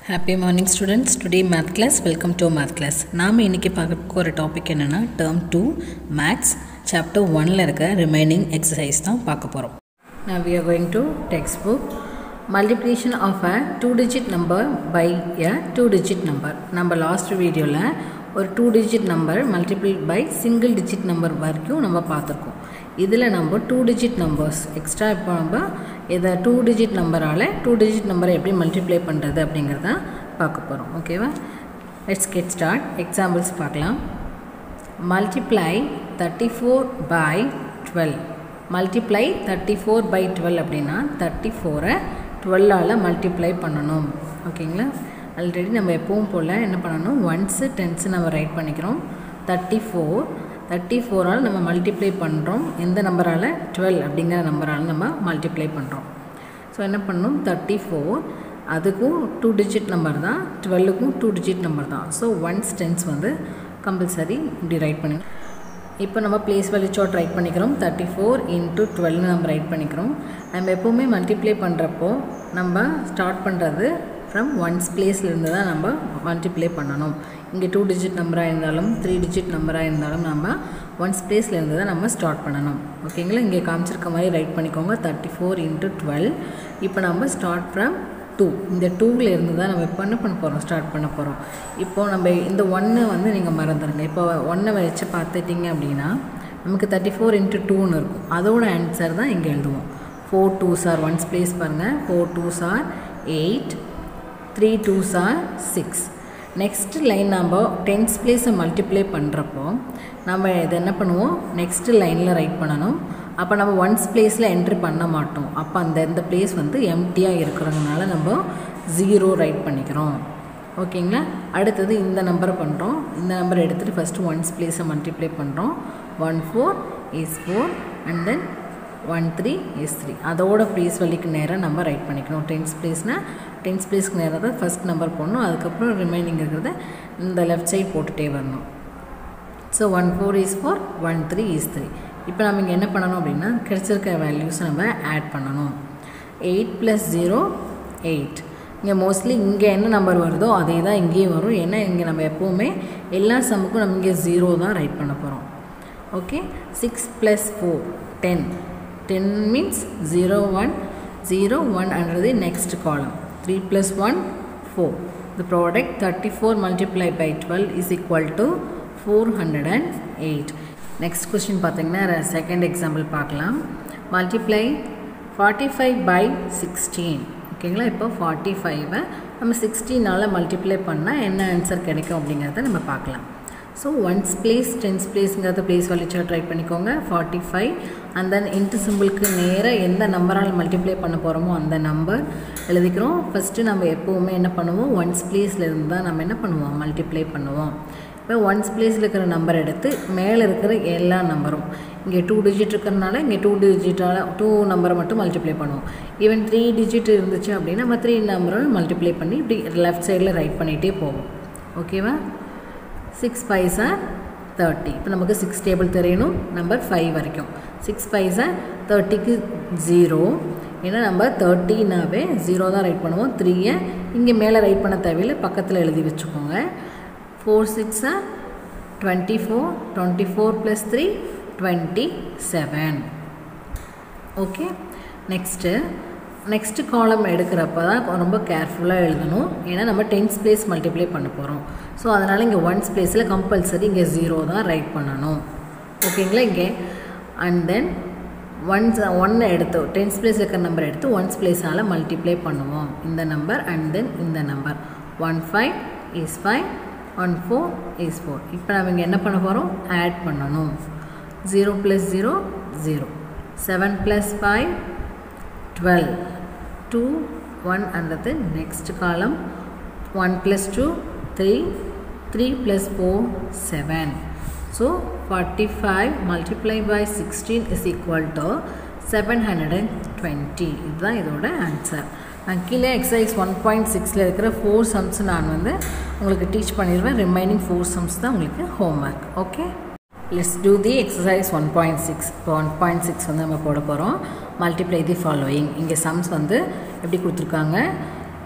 happy morning students today math class welcome to math class நாம் இன்றைக்கி பார்க்க போகிற டாபிக் என்னென்னா டேர்ம் டூ மேத்ஸ் சாப்டர் ஒனில் இருக்க ரிமைனிங் எக்ஸசைஸ் தான் பார்க்க போகிறோம் Now we are going to textbook multiplication of a two digit number by a two digit number நம்ம லாஸ்ட் வீடியோவில் ஒரு two digit number multiple by single digit number வரைக்கும் நம்ம பார்த்துருக்கோம் இதில் நம்ம டூ டிஜிட் நம்பர்ஸ் எக்ஸ்ட்ரா இப்போ நம்ம இதை டூ டிஜிட் நம்பரால் டூ டிஜிட் நம்பரை எப்படி மல்டிப்ளை பண்ணுறது அப்படிங்கிறத பார்க்க போகிறோம் ஓகேவா லெட்ஸ் கெட் ஸ்டார்ட் எக்ஸாம்பிள்ஸ் பார்க்கலாம் multiply thirty four by twelve multiply thirty four by twelve அப்படின்னா தேர்ட்டி ஃபோரை டுவெல்லால் மல்டிப்ளை பண்ணணும் ஓகேங்களா ஆல்ரெடி நம்ம எப்பவும் போல் என்ன பண்ணணும் ஒன்ஸு டென்ஸு நம்ம ரைட் பண்ணிக்கிறோம் தேர்ட்டி ஃபோர் தேர்ட்டி ஃபோரால் நம்ம மல்டிப்ளை பண்ணுறோம் எந்த நம்பரால் டுவெல் அப்படிங்கிற நம்பரால் நம்ம மல்டிப்ளை பண்ணுறோம் ஸோ என்ன பண்ணணும் தேர்ட்டி ஃபோர் அதுக்கும் டூ டிஜிட் நம்பர் தான் டுவெல்லுக்கும் டூ டிஜிட் நம்பர் தான் ஸோ ஒன்ஸ் டென்ஸ் வந்து கம்பல்சரி இப்படி ரைட் பண்ணி இப்போ நம்ம பிளேஸ் வேல்யூ சார்ட் ரைட் பண்ணிக்கிறோம் தேர்ட்டி ஃபோர் இன்ட்டு டுவெல்னு நம்ம ரைட் பண்ணிக்கிறோம் நம்ம எப்போவுமே மல்டிப்ளை பண்ணுறப்போ நம்ம ஸ்டார்ட் பண்ணுறது ஃப்ரம் ஒன்ஸ் பிளேஸ்லேருந்து தான் நம்ம மல்டிப்ளை பண்ணணும் இங்கே டூ டிஜிட் நம்பராக இருந்தாலும் த்ரீ டிஜிட் நம்பராக இருந்தாலும் நம்ம ஒன்ஸ் பிளேஸ்லேருந்து தான் நம்ம ஸ்டார்ட் பண்ணணும் ஓகேங்களா இங்கே காமிச்சிருக்க மாதிரி ரைட் பண்ணிக்கோங்க தேர்ட்டி ஃபோர் இன்ட்டு டுவெல் இப்போ நம்ம ஸ்டார்ட் ஃப்ரம் டூ இந்த டூவில் இருந்து தான் நம்ம இப்போ என்ன பண்ண போகிறோம் ஸ்டார்ட் பண்ண போகிறோம் இப்போது நம்ம இந்த ஒன்னை வந்து நீங்கள் மறந்துடுங்க இப்போ ஒன்றை வச்சு பார்த்துட்டிங்க அப்படின்னா நமக்கு தேர்ட்டி ஃபோர் இன்ட்டு டூன்னு இருக்கும் அதோட ஆன்சர் தான் இங்கே எழுதுவோம் four twos are ones place பாருங்கள் four twos are eight three twos are six next line நம்ம டென்ஸ் பிளேஸை மல்டிப்ளை பண்ணுறப்போ நம்ம இதை என்ன பண்ணுவோம் நெக்ஸ்ட் லைனில் ரைட் பண்ணணும் அப்போ நம்ம ஒன்ஸ் பிளேஸில் என்ட்ரி பண்ண மாட்டோம் அப்போ அந்த இந்த பிளேஸ் வந்து எம்டியாக இருக்கிறதுனால நம்ம ஜீரோ ரைட் பண்ணிக்கிறோம் ஓகேங்களா அடுத்தது இந்த நம்பரை பண்ணுறோம் இந்த நம்பரை எடுத்துகிட்டு ஃபஸ்ட்டு ஒன்ஸ் பிளேஸை மல்டிப்ளை பண்ணுறோம் one four is four and then one three is three அதோட ப்ளேஸ் வழிக்கு நேராக நம்ம ரைட் பண்ணிக்கணும் டென்ஸ் ப்ளேஸ்னால் டென்ஸ் ப்ளேஸ்க்கு நேராக தான் ஃபஸ்ட் நம்பர் போடணும் அதுக்கப்புறம் ரிமைனிங் இருக்கிறத இந்த லெஃப்ட் சைட் போட்டுகிட்டே வரணும் so one four is four one three is three இப்போ நம்ம இங்கே என்ன பண்ணணும் அப்படின்னா கிடச்சிருக்க வேல்யூஸை நம்ம ஆட் பண்ணணும் எயிட் ப்ளஸ் ஜீரோ எயிட் இங்கே மோஸ்ட்லி இங்கே என்ன நம்பர் வருதோ அதே தான் இங்கேயும் வரும் ஏன்னா இங்கே நம்ம எப்போவுமே எல்லா சம்முக்கும் நம்ம இங்கே ஜீரோ தான் ரைட் பண்ண போகிறோம் okay six plus four ten ten means zero one zero one under the next column three plus one four the product thirty four multiply by twelve is equal to four hundred and eight next question பார்த்தீங்கன்னா second example பார்க்கலாம் multiply forty five by sixteen ஓகேங்களா இப்போ forty ஃபைவை நம்ம சிக்ஸ்டீனால் multiply பண்ணால் என்ன answer கிடைக்கும் அப்படிங்கிறத நம்ம பார்க்கலாம் ஸோ ஒன்ஸ் பிளேஸ் டென்ஸ் பிளேஸுங்கிறத பிளேஸ் வலிச்சா ட்ரை பண்ணிக்கோங்க forty five and then into சிம்பிளுக்கு நேராக எந்த நம்பரால் மல்டிப்ளை பண்ண போகிறோமோ அந்த நம்பர் எழுதிக்கிறோம் ஃபஸ்ட்டு நம்ம எப்போவுமே என்ன பண்ணுவோம் ஒன்ஸ் பிளேஸில் இருந்து தான் நம்ம என்ன பண்ணுவோம் மல்டிப்ளை பண்ணுவோம் இப்போ ஒன்ஸ் பிளேஸில் இருக்கிற நம்பர் எடுத்து மேலே இருக்கிற எல்லா நம்பரும் இங்கே டூ டிஜிட் இருக்கிறனால இங்கே டூ டிஜிட்டால் டூ நம்பரை மட்டும் மல்டிப்ளை பண்ணுவோம் ஈவன் த்ரீ டிஜிட் இருந்துச்சு அப்படின்னா நம்ம த்ரீ நம்பரை மல்டிப்ளை பண்ணி இப்படி லெஃப்ட் சைடில் ரைட் பண்ணிகிட்டே போவோம் ஓகேவா சிக்ஸ் ஃபைவ்ஸா தேர்ட்டி இப்போ நமக்கு சிக்ஸ் டேபிள் தெரியணும் நம்பர் ஃபைவ் வரைக்கும் சிக்ஸ் ஃபைவ்ஸா தேர்ட்டிக்கு ஜீரோ ஏன்னா நம்ம தேர்ட்டினாவே ஜீரோ தான் ரைட் பண்ணுவோம் த்ரீயை இங்கே மேலே ரைட் பண்ண தேவையில்லை பக்கத்தில் எழுதி வச்சுக்கோங்க four sixes are twenty four twenty four plus three twenty seven okay next next column எடுக்கிறப்ப தான் ரொம்ப கேர்ஃபுல்லாக எழுதணும் ஏன்னா நம்ம டென்ஸ் பிளேஸ் மல்டிப்ளை பண்ண போகிறோம் ஸோ அதனால் இங்கே ஒன்ஸ் பிளேஸில் கம்பல்சரி இங்கே ஜீரோ தான் ரைட் பண்ணணும் ஓகேங்களா இங்கே அண்ட் தென் ஒன்ஸ் ஒன்னை எடுத்து டென்ஸ் பிளேஸ் இருக்கிற நம்பர் எடுத்து ஒன்ஸ் பிளேஸால் மல்டிப்ளை பண்ணுவோம் இந்த நம்பர் அண்ட் தென் இந்த number one five is five one four is four இப்போ நம்ம இங்கே என்ன பண்ண போகிறோம் ஆட் பண்ணணும் zero plus zero zero seven plus five twelve two one under the next column one plus two three three plus four seven so forty five multiply by sixteen is equal to seven hundred and twenty இதுதான் இதோட answer நான் கீழே exercise one point சிக்ஸில் இருக்கிற four sums நான் வந்து உங்களுக்கு teach பண்ணிடுவேன் ரிமைனிங் ஃபோர் சம்ஸ் தான் உங்களுக்கு homework okay let's do the exercise one point six இப்போ ஒன் பாயிண்ட் சிக்ஸ் வந்து நம்ம போட போகிறோம் மல்டிப்ளை தி ஃபாலோயிங் இங்கே சம்ஸ் வந்து எப்படி கொடுத்துருக்காங்க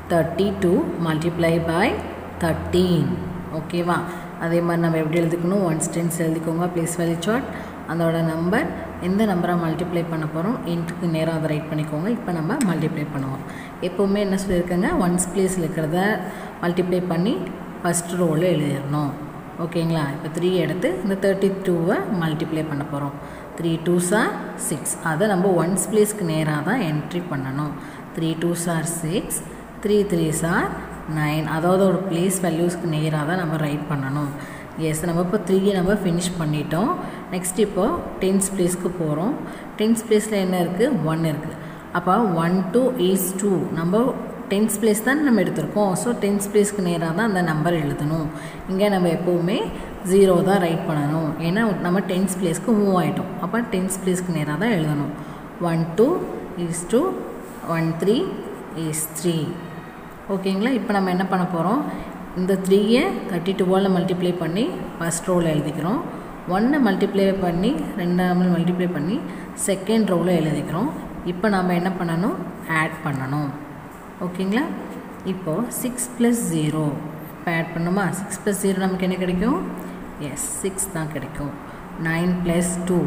thirty two multiply by thirteen ஓகேவா அதே மாதிரி நம்ம எப்படி எழுதிக்கணும் ஒன்ஸ் டென்ஸ் எழுதிக்கோங்க ப்ளேஸ் வேல்யூ சார்ட் அதோட நம்பர் எந்த நம்பரை மல்டிப்ளை பண்ண போகிறோம் இன்ட்டுக்கு நேராக அதை ரைட் பண்ணிக்கோங்க இப்போ நம்ம மல்டிப்ளை பண்ணுவோம் எப்போவுமே என்ன சொல்லியிருக்கேங்க ஒன்ஸ் பிளேஸில் இருக்கிறத மல்டிப்ளை பண்ணி ஃபஸ்ட் ரோவில் எழுதிடணும் ஓகேங்களா இப்போ த்ரீ எடுத்து இந்த தேர்ட்டி டூவை மல்டிப்ளை பண்ண போகிறோம் த்ரீ டூ சார் சிக்ஸ் அதை நம்ம ஒன்ஸ் பிளேஸ்க்கு நேராக தான் என்ட்ரி பண்ணணும் three twos are six three threes are nine அதாவது ஒரு பிளேஸ் வேல்யூஸ்க்கு நேராக தான் நம்ம ரைட் பண்ணணும் எஸ் நம்ம இப்போ த்ரீயை நம்ம ஃபினிஷ் பண்ணிட்டோம் நெக்ஸ்ட் இப்போது டென்ஸ் பிளேஸ்க்கு போகிறோம் டென்ஸ் பிளேஸில் என்ன இருக்குது ஒன் இருக்குது அப்போ ஒன் டூ ஈஸ் டூ நம்ம டென்ஸ் பிளேஸ் தான் நம்ம எடுத்திருக்கோம் ஸோ டென்ஸ் பிளேஸ்க்கு நேராக தான் அந்த நம்பர் எழுதணும் இங்கே நம்ம எப்போவுமே ஜீரோ தான் ரைட் பண்ணணும் ஏன்னா நம்ம டென்ஸ் பிளேஸ்க்கு மூவ் ஆகிட்டோம் அப்போ டென்ஸ் பிளேஸ்க்கு நேராக தான் எழுதணும் one two is two one three is three ஓகேங்களா இப்போ நம்ம என்ன பண்ண போகிறோம் இந்த த்ரீயை தேர்ட்டி டூவால் மல்டிப்ளை பண்ணி ஃபஸ்ட் ரோவில் எழுதிக்கிறோம் ஒன்னை மல்டிப்ளை பண்ணி ரெண்டாம் மல்டிப்ளை பண்ணி செகண்ட் ரோவில் எழுதிக்கிறோம் இப்போ நம்ம என்ன பண்ணணும் ஆட் பண்ணணும் ஓகேங்களா இப்போது சிக்ஸ் ப்ளஸ் ஜீரோ இப்போ ஆட் பண்ணுமா சிக்ஸ் ப்ளஸ் ஜீரோ நமக்கு என்ன கிடைக்கும் எஸ் சிக்ஸ் தான் கிடைக்கும் nine plus two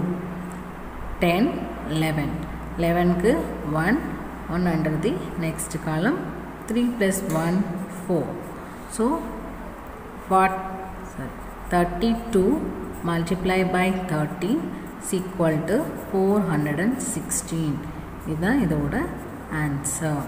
ten eleven லெவனுக்கு one one under the next column three plus one four so what sorry thirty two multiply by thirty is equal to four hundred and sixteen இதுதான் இதோட answer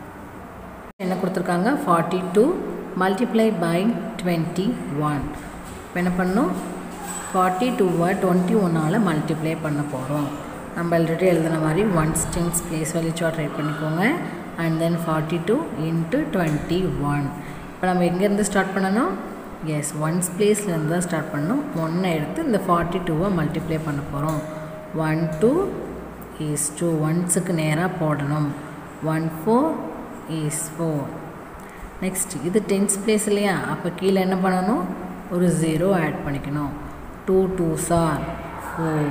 என்ன கொடுத்துருக்காங்க forty two multiply by twenty one இப்போ என்ன பண்ணணும் forty டூவை twenty ஒன்னால் multiply பண்ண போகிறோம் நம்ம ஆல்ரெடி எழுதின மாதிரி ones tens place value chart right பண்ணிக்கோங்க and then forty two into twenty one இப்போ நம்ம எங்கேருந்து ஸ்டார்ட் பண்ணணும் எஸ் ஒன்ஸ் பிளேஸ்லேருந்து தான் ஸ்டார்ட் பண்ணணும் ஒன்றை எடுத்து இந்த ஃபார்ட்டி டூவை மல்டிப்ளை பண்ண போகிறோம் ஒன் டூ இஸ் டூ ஒன்ஸுக்கு நேராக போடணும் one four is four next இது டென்ஸ் பிளேஸ் இல்லையா அப்போ கீழே என்ன பண்ணணும் ஒரு ஜீரோ ஆட் பண்ணிக்கணும் two twos are four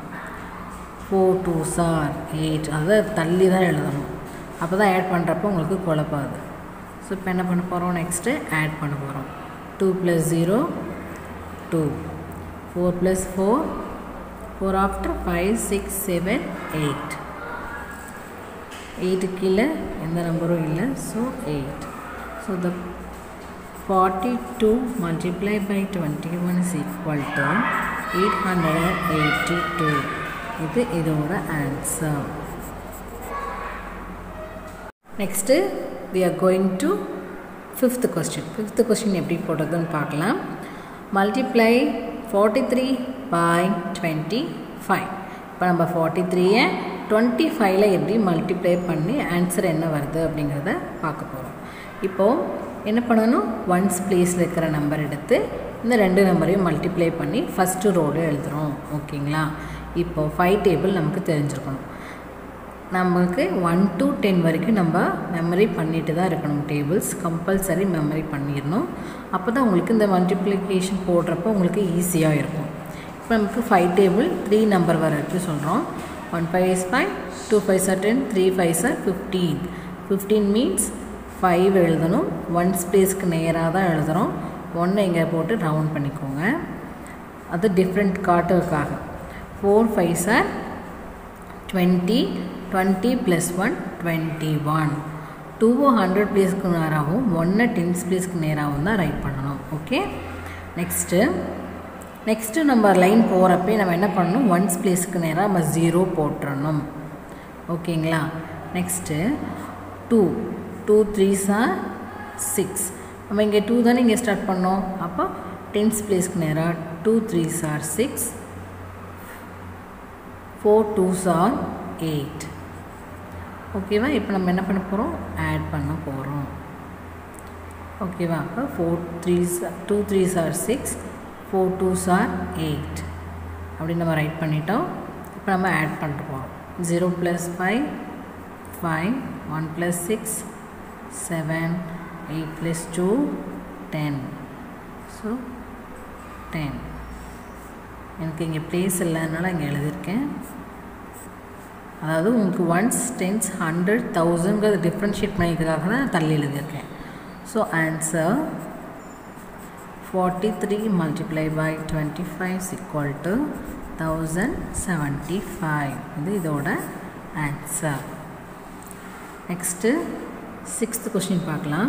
four twos are eight அதை தள்ளி தான் எழுதணும் அப்போ தான் ஆட் பண்ணுறப்போ உங்களுக்கு குழப்பாது ஸோ இப்போ என்ன பண்ண போகிறோம் நெக்ஸ்ட்டு ஆட் பண்ண போகிறோம் two plus zero two four plus four four after five six seven eight eight கீழே எந்த நம்பரும் இல்லை so eight so the forty two multiply by twenty one is equal to eight hundred and eighty two இது இதோட answer next we are going to fifth question fifth question எப்படி போடுறதுன்னு பார்க்கலாம் multiply forty three by twenty five இப்போ நம்ம forty த்ரீயை twenty ஃபைவ்ல எப்படி மல்டிப்ளை பண்ணி ஆன்சர் என்ன வருது அப்படிங்கிறத பார்க்க போகிறோம் இப்போது என்ன பண்ணணும் ஒன்ஸ் பிளேஸில் இருக்கிற நம்பர் எடுத்து இந்த ரெண்டு நம்பரையும் மல்டிப்ளை பண்ணி ஃபஸ்ட்டு ரோடு எழுதுகிறோம் ஓகேங்களா இப்போது ஃபைவ் டேபிள் நமக்கு தெரிஞ்சிருக்கணும் நமக்கு ஒன் டு டென் வரைக்கும் நம்ம மெமரி பண்ணிட்டு தான் இருக்கணும் டேபிள்ஸ் கம்பல்சரி மெமரி பண்ணிடணும் அப்போ தான் உங்களுக்கு இந்த மல்டிப்ளிகேஷன் போடுறப்போ உங்களுக்கு ஈஸியாக இருக்கும் இப்போ நமக்கு ஃபைவ் டேபிள் த்ரீ நம்பர் வரைக்கும் சொல்கிறோம் one five is five two fives are ten three fives are fifteen fifteen means five எழுதணும் ஒன் ஸ்பேஸ்க்கு நேராக தான் எழுதுகிறோம் ஒன்று இங்கே போட்டு ரவுண்ட் பண்ணிக்கோங்க அது டிஃப்ரெண்ட் காட்டுறதுக்காக four fives are twenty twenty plus one twenty one டூவோ ஹண்ட்ரட் பிளேஸ்க்கு நேராகவும் ஒன்று டென்ஸ் பிளேஸ்க்கு நேராகவும் தான் ரைட் பண்ணணும் ஓகே நெக்ஸ்ட்டு நெக்ஸ்ட்டு நம்ம லைன் போகிறப்பே நம்ம என்ன பண்ணணும் ஒன்ஸ் பிளேஸுக்கு நேராக நம்ம ஜீரோ போட்டுறணும் ஓகேங்களா next two two threes are six நம்ம இங்கே டூ தானே இங்கே ஸ்டார்ட் பண்ணோம் அப்போ டென்ஸ் பிளேஸ்க்கு நேராக two threes are six four twos are eight ஓகேவா இப்போ நம்ம என்ன பண்ண போகிறோம் ஆட் பண்ண போகிறோம் ஓகேவா அப்போ four threes two threes are six four twos are eight அப்படின்னு நம்ம ரைட் பண்ணிட்டோம் இப்போ நம்ம ஆட் பண்ண போகிறோம் zero plus five five one plus six seven eight plus two ten so ten எனக்கு இங்கே ப்ளேஸ் இல்லைனால இங்கே எழுதியிருக்கேன் அதாவது உங்களுக்கு ஒன்ஸ் டென்ஸ் ஹண்ட்ரட் தௌசண்ட்ங்கிறது டிஃப்ரென்ஷியேட் பண்ணிக்கிறதுக்காக தான் தள்ளி எழுதியிருக்கேன் so answer forty three multiply by twenty five equal to thousand seventy five இது இதோட ஆன்சர் நெக்ஸ்ட்டு சிக்ஸ்த் கொஷின் பார்க்கலாம்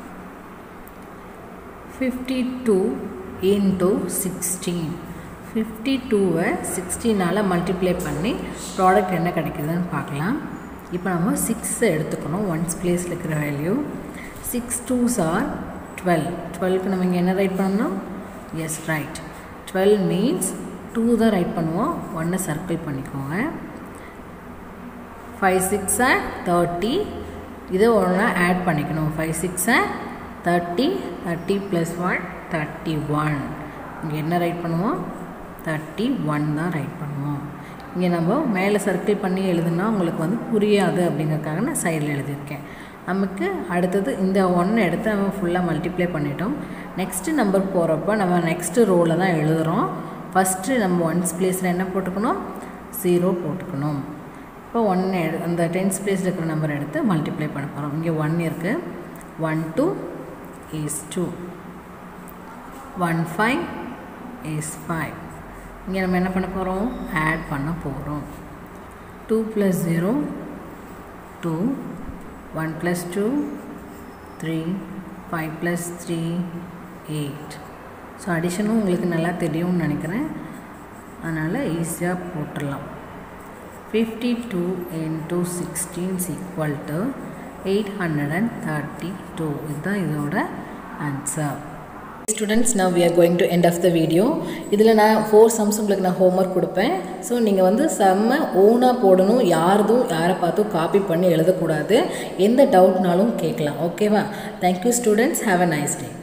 fifty two into sixteen fifty டூவை சிக்ஸ்டீனால் மல்டிப்ளை பண்ணி ப்ராடக்ட் என்ன கிடைக்குதுன்னு பார்க்கலாம் இப்போ நம்ம சிக்ஸை எடுத்துக்கணும் ஒன்ஸ் பிளேஸில் இருக்கிற value six twos are twelve டுவெல்க்கு நம்ம இங்கே என்ன ரைட் பண்ணணும் yes right twelve means two தான் ரைட் பண்ணுவோம் ஒன்றை சர்க்கிள் பண்ணிக்கோங்க ஃபைவ் சிக்ஸை தேர்ட்டி இதை ஒன்றா ஆட் பண்ணிக்கணும் ஃபைவ் சிக்ஸை thirty thirty plus one thirty one இங்கே என்ன ரைட் பண்ணுவோம் தேர்ட்டி ஒன் தான் ரைட் பண்ணுவோம் இங்கே நம்ம மேலே சர்க்கிள் பண்ணி எழுதுனா உங்களுக்கு வந்து புரியாது அப்படிங்கிறதுக்காக நான் சைடில் எழுதியிருக்கேன் நமக்கு அடுத்தது இந்த ஒன்னை எடுத்து நம்ம ஃபுல்லாக மல்டிப்ளை பண்ணிட்டோம் நெக்ஸ்ட்டு நம்பர் போகிறப்ப நம்ம நெக்ஸ்ட்டு ரோவில் தான் எழுதுகிறோம் ஃபஸ்ட்டு நம்ம ஒன்ஸ் பிளேஸில் என்ன போட்டுக்கணும் ஜீரோ போட்டுக்கணும் இப்போ ஒன் எடு அந்த டென்ஸ் பிளேஸில் இருக்கிற நம்பர் எடுத்து மல்டிப்ளை பண்ண போகிறோம் இங்கே ஒன் இருக்குது one two is two one five is five இங்கே நம்ம என்ன பண்ண போகிறோம் ஆட் பண்ண போகிறோம் two plus zero two one plus two three five plus three eight so அடிஷனும் உங்களுக்கு நல்லா தெரியும்னு நினைக்கிறேன் அதனால் ஈஸியாக போட்டுடலாம் fifty two into sixteen equal to eight hundred and thirty two இதுதான் இதோட ஆன்சர் ஸ்டூடெண்ட்ஸ் நான் we are going to end of the video இதில் நான் ஃபோர் சம்ஸ் உங்களுக்கு நான் ஹோம்ஒர்க் கொடுப்பேன் ஸோ நீங்கள் வந்து செம்ம ஓனாக போடணும் யாரதும் யாரை பார்த்தும் காப்பி பண்ணி எழுதக்கூடாது எந்த டவுட்னாலும் கேட்கலாம் ஓகேவா thank you students have a nice day